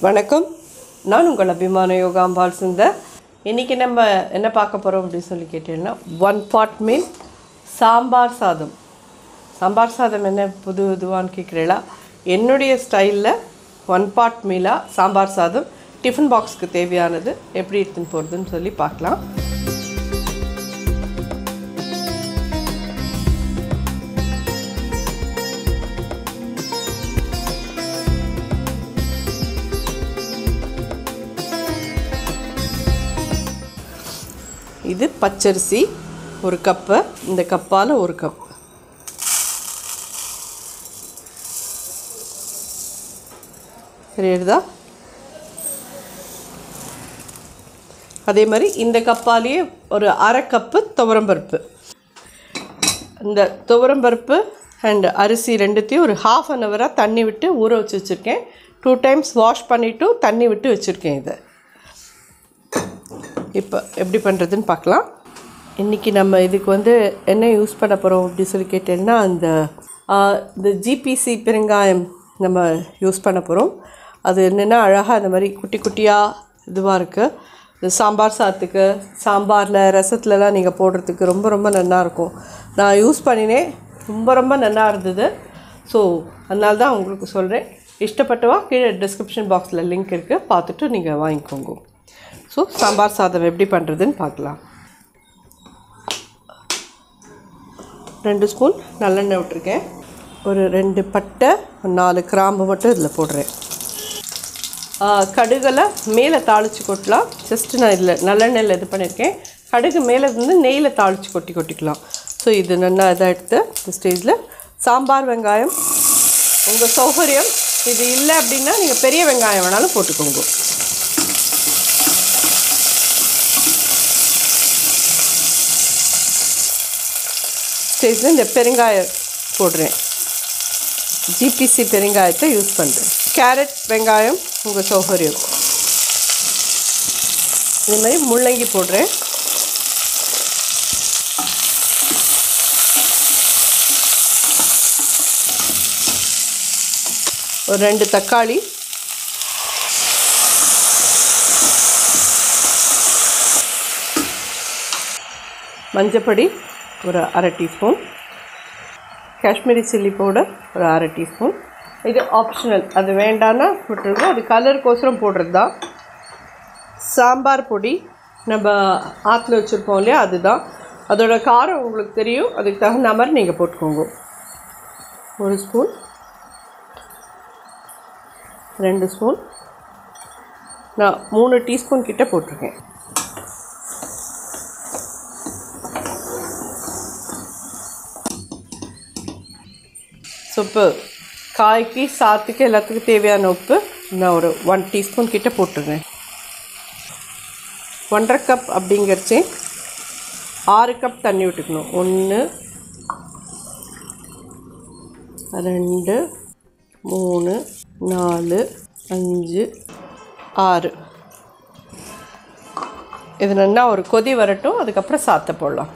வணக்கம் நான் உங்கள் அபிமான யோகாம்பால் சுந்தர் இன்றைக்கி நம்ம என்ன பார்க்க போகிறோம் அப்படின்னு சொல்லி கேட்டீங்கன்னா ஒன் பாட் மீல் சாம்பார் சாதம் சாம்பார் சாதம் என்ன புது இதுவான்னு கேட்குறீங்களா என்னுடைய ஸ்டைலில் ஒன் பாட் மீலாக சாம்பார் சாதம் டிஃபன் பாக்ஸ்க்கு தேவையானது எப்படி எடுத்துன்னு போகிறதுன்னு சொல்லி பார்க்கலாம் இது பச்சரிசி ஒரு கப்பு இந்த கப்பால் ஒரு கப் சரியாடுதா அதே மாதிரி இந்த கப்பாலேயே ஒரு அரை கப்பு துவரம்பருப்பு இந்த துவரம்பருப்பு அண்ட் அரிசி ரெண்டுத்தையும் ஒரு ஹாஃப் அன் ஹவராக தண்ணி விட்டு ஊற வச்சு வச்சுருக்கேன் டூ டைம்ஸ் வாஷ் பண்ணிவிட்டு தண்ணி விட்டு வச்சுருக்கேன் இதை இப்போ எப்படி பண்ணுறதுன்னு பார்க்கலாம் இன்றைக்கி நம்ம இதுக்கு வந்து என்ன யூஸ் பண்ண போகிறோம் அப்படி சொல்லி கேட்டேன்னா அந்த ஆ, இந்த ஜிபிசி பெருங்காயம் நம்ம யூஸ் பண்ண போகிறோம் அது என்னென்னா அழகாக அந்த மாதிரி குட்டி குட்டியாக இதுவாக இருக்குது இந்த சாம்பார் சாத்துக்கு சாம்பாரில் ரசத்துலலாம் நீங்கள் போடுறதுக்கு ரொம்ப ரொம்ப நல்லா இருக்கும் நான் யூஸ் பண்ணினேன் ரொம்ப ரொம்ப நல்லா இருந்தது ஸோ அதனால தான் உங்களுக்கு சொல்கிறேன் இஷ்டப்பட்டவா கீழே டிஸ்கிரிப்ஷன் பாக்ஸில் லிங்க் இருக்குது பார்த்துட்டு நீங்கள் வாங்கிக்கோங்க ஸோ சாம்பார் சாதம் எப்படி பண்ணுறதுன்னு பார்க்கலாம் ரெண்டு ஸ்பூன் நல்லெண்ணெய் விட்டுருக்கேன் ஒரு ரெண்டு பட்டை ஒரு நாலு கிராம்பு மட்டும் இதில் போடுறேன் ஆ, கடுகெல்லாம் மேலே தாளித்து கொட்டலாம் ஜஸ்ட்டு நான் இதில் நல்லெண்ணெயில் இது பண்ணியிருக்கேன் கடுகு மேலே இருந்து நெய்யில் தாளித்து கொட்டி கொட்டிக்கலாம் ஸோ இது நல்லா இதாக எடுத்து இந்த ஸ்டேஜில் சாம்பார் வெங்காயம் உங்கள் சௌகரியம் இது இல்லை அப்படின்னா நீங்கள் பெரிய வெங்காயம் வேணாலும் போட்டுக்கோங்க ஸ்டேஜில் இந்த பெருங்காயம் போடுறேன் ஜிபிசி பெருங்காயத்தை யூஸ் பண்ணுறேன் கேரட் வெங்காயம் உங்கள் சௌகரியம் இதே மாதிரி முள்ளங்கி போடுறேன் ஒரு ரெண்டு தக்காளி மஞ்சப்பொடி ஒரு அரை டீஸ்பூன் காஷ்மீரி சில்லி பவுடர் ஒரு அரை டீஸ்பூன் இது ஆப்ஷனல் அது வேண்டான்னா விட்டுருங்க அது கலருக்கோசரம் போடுறது தான் சாம்பார் பொடி நம்ம ஆற்றுல வச்சுருப்போம் இல்லையா அதுதான் அதோட காரம் உங்களுக்கு தெரியும் அதுக்கு தகுந்த மாதிரி நீங்கள் போட்டுக்கோங்க ஒரு ஸ்பூன் ரெண்டு ஸ்பூன் நான் மூணு டீஸ்பூன் கிட்ட போட்டிருக்கேன் ஸோ இப்போ காய்க்கு சாத்துக்கு எல்லாத்துக்கும் தேவையான உப்பு நான் ஒரு ஒன் டீஸ்பூன் கிட்ட போட்டுருங்க ஒன்றரை கப் அப்படிங்கிறச்சே ஆறு கப் தண்ணி விட்டுக்கணும் ஒன்று ரெண்டு மூணு நாலு அஞ்சு ஆறு இது நல்லா ஒரு கொதி வரட்டும் அதுக்கப்புறம் சாத்தை போடலாம்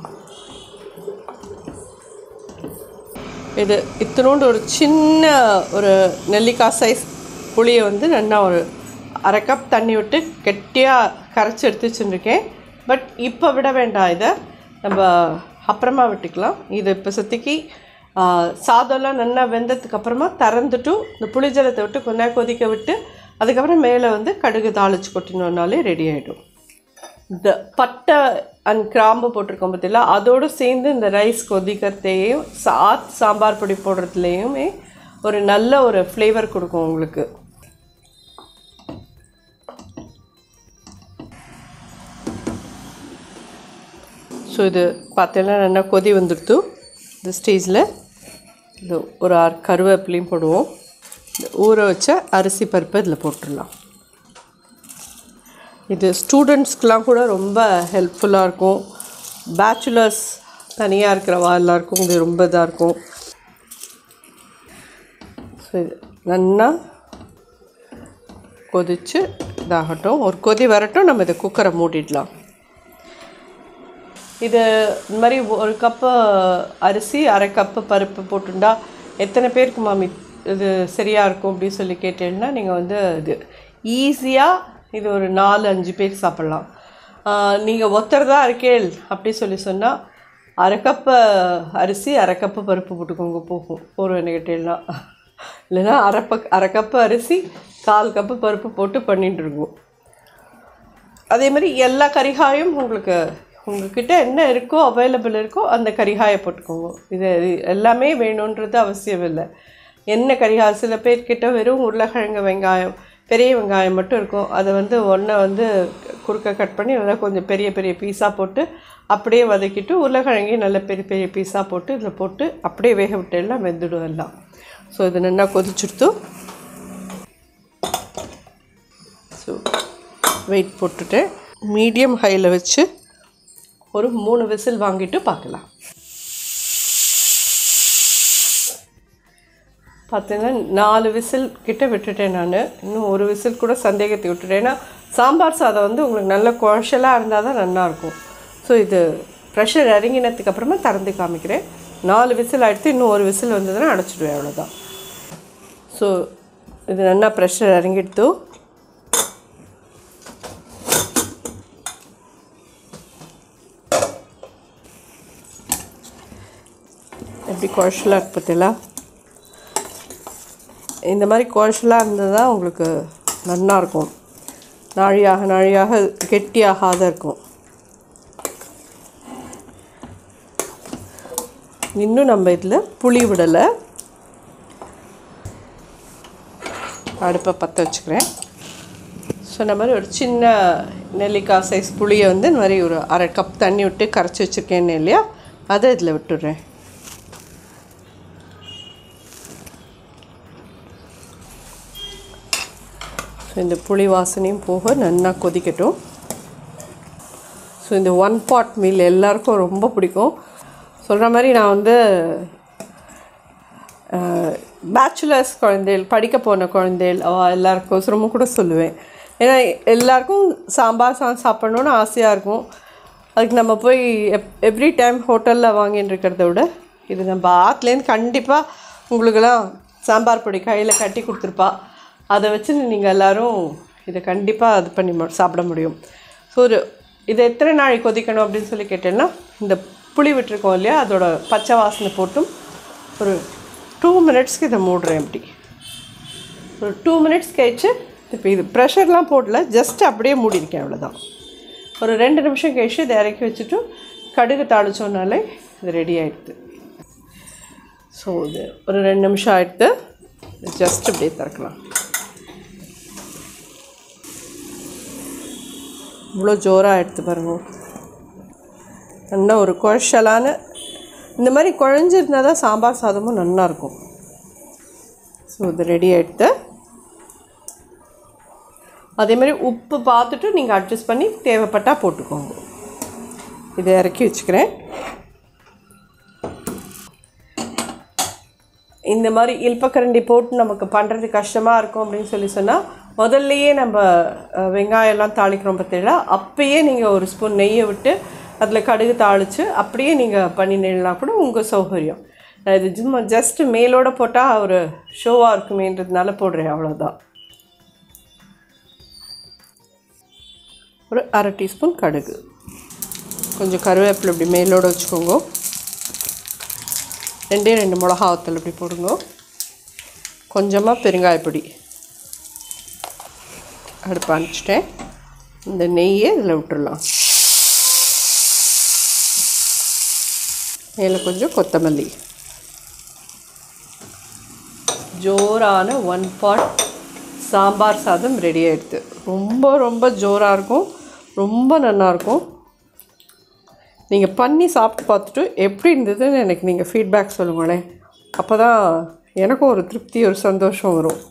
இது இத்தினோண்டு ஒரு சின்ன ஒரு நெல்லிக்காய் சைஸ் புளியை வந்து நல்லா ஒரு அரை கப் தண்ணி விட்டு கெட்டியாக கரைச்சி எடுத்து வச்சுருக்கேன் பட் இப்போ விட வேண்டாம் இதை நம்ம அப்புறமா விட்டுக்கலாம் இது இப்போ சுத்திக்கு ஆ, சாதம்லாம் நல்லா வெந்ததுக்கு அப்புறமா திறந்துட்டும் இந்த புளிஜலத்தை விட்டு கொஞ்ச நேரம் கொதிக்க விட்டு அதுக்கப்புறம் மேலே வந்து கடுகு தாளிச்சு கொட்டினோன்னாலே ரெடி ஆகிடும் இந்த பட்டை அண்ட் கிராம்பு போட்டிருக்கோம் பார்த்தீங்களா அதோடு சேர்ந்து இந்த ரைஸ் கொதிக்கிறதையும் சாத் சாம்பார் பொடி போடுறதுலேயுமே ஒரு நல்ல ஒரு ஃப்ளேவர் கொடுக்கும் உங்களுக்கு ஸோ இது பார்த்தீங்கன்னா நல்லா கொதி வந்துடுத்து இந்த ஸ்டேஜில் இது ஒரு ஆறு கருவேப்பிலையும் போடுவோம் இந்த ஊற வச்ச அரிசி பருப்பை இதில் போட்டுடலாம் இது ஸ்டூடெண்ட்ஸ்க்கெலாம் கூட ரொம்ப ஹெல்ப்ஃபுல்லாக இருக்கும் பேச்சுலர்ஸ் தனியாக இருக்கிறவா எல்லாருக்கும் இது ரொம்ப இதாக இருக்கும் ஸோ இது நல்லா கொதித்து இதாகட்டும் ஒரு கொதி வரட்டும் நம்ம இதை குக்கரை மூடிடலாம் இது இந்த மாதிரி ஒரு கப்பு அரிசி அரை கப்பு பருப்பு போட்டுண்டா எத்தனை பேருக்கு மாமி இது சரியாக இருக்கும் அப்படின்னு சொல்லி கேட்டீங்கன்னா நீங்கள் வந்து இது ஈஸியாக இது ஒரு நாலு அஞ்சு பேர் சாப்பிட்லாம் நீங்கள் ஒருத்தர் தான் இருக்கேள் அப்படி சொல்லி சொன்னால் அரை கப்பு அரிசி அரை கப்பு பருப்பு போட்டுக்கோங்க போகும் ஒரு கேட்டேன்னா இல்லைன்னா அரை பக் அரை கப்பு அரிசி கால் கப்பு பருப்பு போட்டு பண்ணிட்டு இருக்கோம் அதே மாதிரி எல்லா கரிகாயும் உங்களுக்கு உங்ககிட்ட என்ன இருக்கோ அவைலபிள் இருக்கோ அந்த கரிகாயை போட்டுக்கோங்க இது இது எல்லாமே வேணுன்றது அவசியம் இல்லை என்ன கரிகாய் சில பேர்கிட்ட வெறும் உருளைக்கிழங்கு வெங்காயம் பெரிய வெங்காயம் மட்டும் இருக்கும் அதை வந்து ஒன்றை வந்து குறுக்க கட் பண்ணி அதை கொஞ்சம் பெரிய பெரிய பீஸாக போட்டு அப்படியே வதக்கிட்டு உருளைக்கிழங்கையும் நல்ல பெரிய பெரிய பீஸாக போட்டு இதில் போட்டு அப்படியே வேக விட்டு எல்லாம் வெந்துடும் எல்லாம் ஸோ இது நல்லா கொதிச்சுடுத்து ஸோ வெயிட் போட்டுட்டு மீடியம் ஹையில் வச்சு ஒரு மூணு விசில் வாங்கிட்டு பார்க்கலாம் பார்த்தீங்கன்னா நாலு விசில் கிட்ட விட்டுட்டேன் நான் இன்னும் ஒரு விசில் கூட சந்தேகத்தை விட்டுட்டேன் ஏன்னா சாம்பார் சாதம் வந்து உங்களுக்கு நல்ல குழச்சலாக இருந்தால் தான் நல்லாயிருக்கும் ஸோ இது ப்ரெஷர் இறங்கினதுக்கு அப்புறமா திறந்து காமிக்கிறேன் நாலு விசில் ஆகிடுத்து இன்னும் ஒரு விசில் வந்ததுன்னா அடைச்சிடுவேன் அவ்வளோதான் ஸோ இது நல்லா ப்ரெஷர் இறங்கிடுத்து எப்படி குழச்சலாக இருக்கு பார்த்தீங்களா இந்த மாதிரி குழச்சலாக இருந்தது தான் உங்களுக்கு நல்லா இருக்கும் நாழியாக நாழியாக கெட்டியாகாத இருக்கும் இன்னும் நம்ம இதில் புளி விடலை அடுப்பை பற்ற வச்சுக்கிறேன் சொன்ன மாதிரி ஒரு சின்ன நெல்லிக்காய் சைஸ் புளியை வந்து இந்த மாதிரி ஒரு அரை கப் தண்ணி விட்டு கரைச்சி வச்சுருக்கேன்னு இல்லையா அதை இதில் விட்டுடுறேன் ஸோ இந்த புளி வாசனையும் போக நல்லா கொதிக்கட்டும் ஸோ இந்த ஒன் பாட் மீல் எல்லாருக்கும் ரொம்ப பிடிக்கும் சொல்கிற மாதிரி நான் வந்து பேச்சுலர்ஸ் குழந்தைகள் படிக்க போன குழந்தைகள் அவ எல்லாருக்கும் ரொம்ப கூட சொல்லுவேன் ஏன்னா எல்லாருக்கும் சாம்பார் சாதம் சாப்பிட்ணுன்னு ஆசையாக இருக்கும் அதுக்கு நம்ம போய் எப் எவ்ரி டைம் ஹோட்டலில் வாங்கின்னு இருக்கிறத விட இது நம்ம ஆத்துலேருந்து கண்டிப்பாக உங்களுக்கெல்லாம் சாம்பார் பொடி கையில் கட்டி கொடுத்துருப்பா அதை வச்சு நீங்கள் எல்லோரும் இதை கண்டிப்பாக இது பண்ணி மு- சாப்பிட முடியும் ஸோ ஒரு இதை எத்தனை நாள் கொதிக்கணும் அப்படின்னு சொல்லி கேட்டேன்னா இந்த புளி விட்டுருக்கோம் இல்லையா அதோட பச்சை வாசனை போட்டும் ஒரு டூ மினிட்ஸ்க்கு இதை மூடுறேன் அப்படி ஒரு டூ மினிட்ஸ் கழிச்சு இப்போ இது ப்ரெஷர்லாம் போடல ஜஸ்ட் அப்படியே மூடியிருக்கேன் அவ்வளோதான் ஒரு ரெண்டு நிமிஷம் கழிச்சு இதை இறக்கி வச்சுட்டு கடுகு தாளிச்சோன்னாலே இது ரெடி ஆகிடுது ஸோ இது ஒரு ரெண்டு நிமிஷம் ஆகிடுது ஜஸ்ட் இப்படியே திறக்கலாம் இவ்வளோ ஜோராக எடுத்து பாருங்க நல்லா ஒரு குழச்சலான இந்த மாதிரி குழஞ்சிருந்தால் தான் சாம்பார் சாதமும் நல்லா இருக்கும் ஸோ இது ரெடி ஆகிடுது அதே மாதிரி உப்பு பார்த்துட்டு நீங்கள் அட்ஜஸ்ட் பண்ணி தேவைப்பட்டால் போட்டுக்கோங்க இதை இறக்கி வச்சுக்கிறேன் இந்த மாதிரி இல்பக்கரண்டி போட்டு நமக்கு பண்ணுறது கஷ்டமாக இருக்கும் அப்படின்னு சொல்லி சொன்னால் முதல்லையே நம்ம அஹ், வெங்காயம் எல்லாம் தாளிக்கிறோம் பார்த்தீங்களா அப்பயே நீங்கள் ஒரு ஸ்பூன் நெய்யை விட்டு அதில் கடுகு தாளித்து அப்படியே நீங்கள் பண்ணினீங்கன்னா கூட உங்கள் சௌகரியம் நான் இது சும்மா ஜஸ்ட் மேலோட போட்டால் ஒரு ஷோவாக இருக்குமேன்றதுனால போடுறேன் அவ்வளோதான் ஒரு அரை டீஸ்பூன் கடுகு கொஞ்சம் கருவேப்பிலை இப்படி மேலோட வச்சுக்கோங்க ரெண்டே ரெண்டு மிளகா வத்தல் இப்படி போடுங்க கொஞ்சமாக பெருங்காயப்பொடி அடுப்பு அனுப்பிச்சிட்டேன் இந்த நெய்யை இதில் விட்டுறலாம் மேலே கொஞ்சம் கொத்தமல்லி ஜோரான ஒன் பாட் சாம்பார் சாதம் ரெடி ஆயிடுது ரொம்ப ரொம்ப ஜோராக இருக்கும் ரொம்ப நல்லாயிருக்கும் நீங்கள் பண்ணி சாப்பிட்டு பார்த்துட்டு எப்படி இருந்ததுன்னு எனக்கு நீங்கள் ஃபீட்பேக் சொல்லுங்களேன் அப்போ தான் எனக்கும் ஒரு திருப்தி ஒரு சந்தோஷம் வரும்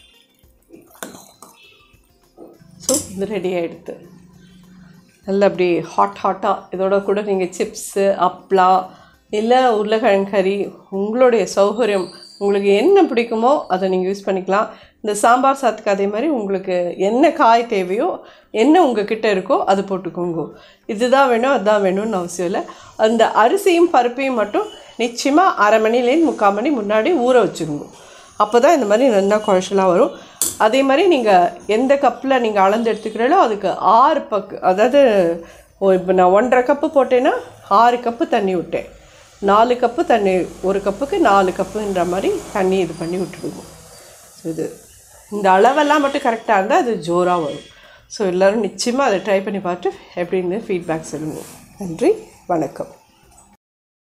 ஸோ இது ரெடி ஆகிடுது நல்லா அப்படி ஹாட் ஹாட்டாக இதோட கூட நீங்கள் சிப்ஸு அப்பளா இல்லை உருளைக்கிழங்கு கறி உங்களுடைய சௌகரியம் உங்களுக்கு என்ன பிடிக்குமோ அதை நீங்கள் யூஸ் பண்ணிக்கலாம் இந்த சாம்பார் சாத்துக்கு அதே மாதிரி உங்களுக்கு என்ன காய் தேவையோ என்ன உங்கள் கிட்ட இருக்கோ அது போட்டுக்கோங்க இதுதான் வேணும் அதுதான் வேணும்னு அவசியம் இல்லை அந்த அரிசியும் பருப்பையும் மட்டும் நிச்சயமாக அரை மணிலேருந்து முக்கால் மணி முன்னாடி ஊற வச்சுருங்க அப்போ தான் இந்த மாதிரி நல்லா குழச்சலாக வரும் அதே மாதிரி நீங்கள் எந்த கப்பில் நீங்கள் அளந்து எடுத்துக்கிறீங்களோ அதுக்கு ஆறு பக்கு அதாவது இப்போ நான் ஒன்றரை கப்பு போட்டேன்னா ஆறு கப்பு தண்ணி விட்டேன் நாலு கப்பு தண்ணி ஒரு கப்புக்கு நாலு கப்புன்ற மாதிரி தண்ணி இது பண்ணி விட்டுடுவோம் ஸோ இது இந்த அளவெல்லாம் மட்டும் கரெக்டாக இருந்தால் அது ஜோராக வரும் ஸோ எல்லோரும் நிச்சயமாக அதை ட்ரை பண்ணி பார்த்து எப்படின்னு ஃபீட்பேக் சொல்லுங்கள் நன்றி வணக்கம்